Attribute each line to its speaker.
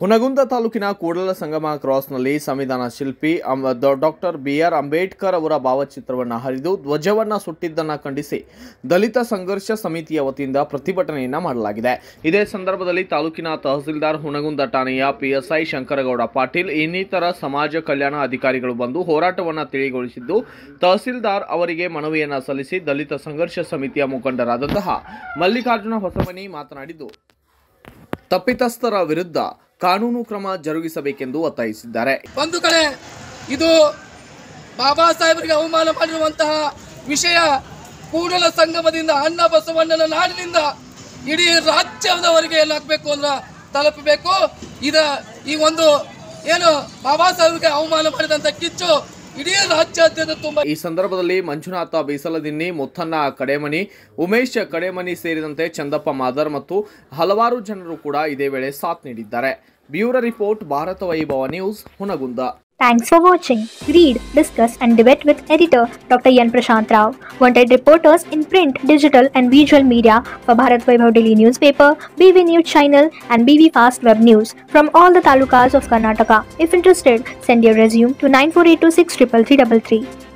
Speaker 1: ಹುನಗುಂದ ತಾಲೂಕಿನ ಕೂಡಲ ಸಂಗಮ ಕ್ರಾಸ್ನಲ್ಲಿ ಸಂವಿಧಾನ ಶಿಲ್ಪಿ ಅಂ- ದ- ಡಾಕ್ಟರ್ ಬಿ ಆರ್ ಅಂಬೇಡ್ಕರ್ ಅವರ ಭಾವಚಿತ್ರವನ್ನು ಹರಿದು ಧ್ವಜವನ್ನು ಸುಟ್ಟಿದ್ದನ್ನು ಖಂಡಿಸಿ ದಲಿತ ಸಂಘರ್ಷ ಸಮಿತಿಯ ವತಿಯಿಂದ ಪ್ರತಿಭಟನೆಯನ್ನ ಮಾಡಲಾಗಿದೆ ಇದೇ ಸಂದರ್ಭದಲ್ಲಿ ತಾಲೂಕಿನ ತಹಸೀಲ್ದಾರ್ ಹುನಗುಂದ ಠಾಣೆಯ ಪಿಎಸ್ಐ ಶಂಕರಗೌಡ ಪಾಟೀಲ್ ಇನ್ನಿತರ ಸಮಾಜ ಕಲ್ಯಾಣ ಅಧಿಕಾರಿಗಳು ಬಂದು ಹೋರಾಟವನ್ನು ತಿಳಿಗೊಳಿಸಿದ್ದು ತಹಸೀಲ್ದಾರ್ ಅವರಿಗೆ ಮನವಿಯನ್ನ ಸಲ್ಲಿಸಿ ದಲಿತ ಸಂಘರ್ಷ ಸಮಿತಿಯ ಮುಖಂಡರಾದಂತಹ ಮಲ್ಲಿಕಾರ್ಜುನ ಹೊಸಮನಿ ಮಾತನಾಡಿದ್ದು ತಪ್ಪಿತಸ್ಥರ ವಿರುದ್ಧ ಕಾನೂನು ಕ್ರಮ ಜರುಗಿಸಬೇಕೆಂದು ಒತ್ತಾಯಿಸಿದ್ದಾರೆ
Speaker 2: ಒಂದು ಕಡೆ ಇದು ಬಾಬಾ ಸಾಹೇಬರಿಗೆ ಅವಮಾನ ಮಾಡಿರುವಂತಹ ವಿಷಯ ಕೂಡಲ ಸಂಗಮದಿಂದ ಅನ್ನ ಬಸವಣ್ಣನ ನಾಡಿನಿಂದ ಇಡೀ ರಾಜ್ಯದವರೆಗೆ ಏನಾಗಬೇಕು ಅಂದ್ರೆ ತಲುಪಬೇಕು ಇದ ಈ ಒಂದು ಏನು ಬಾಬಾ ಸಾಹೇಬ್ರಿಗೆ ಅವಮಾನ ಮಾಡಿದಂಥ ಕಿಚ್ಚು ಇಡೀ ರಾಜ್ಯಾದ್ಯಂತ ತುಂಬ
Speaker 1: ಈ ಸಂದರ್ಭದಲ್ಲಿ ಮಂಜುನಾಥ ಬೀಸಲದಿನ್ನಿ ಮುತ್ತನ್ನ ಕಡೆಮನಿ ಉಮೇಶ್ ಕಡೆಮನಿ ಸೇರಿದಂತೆ ಚಂದಪ್ಪ ಮಾದರ್ ಮತ್ತು ಹಲವಾರು ಜನರು ಕೂಡ ಇದೇ ವೇಳೆ ಸಾಥ್ ನೀಡಿದ್ದಾರೆ bureau report Bharata Vaibhava news Hunagunda
Speaker 3: Thanks for watching. Read, discuss, and debate with editor Dr. Yan Prashant Rao. Wanted reporters in print, digital, and visual media for Bharat Vaibhav Daily newspaper, BV News channel, and BV Fast Web News from all the talukas of Karnataka. If interested, send your resume to 9482633333.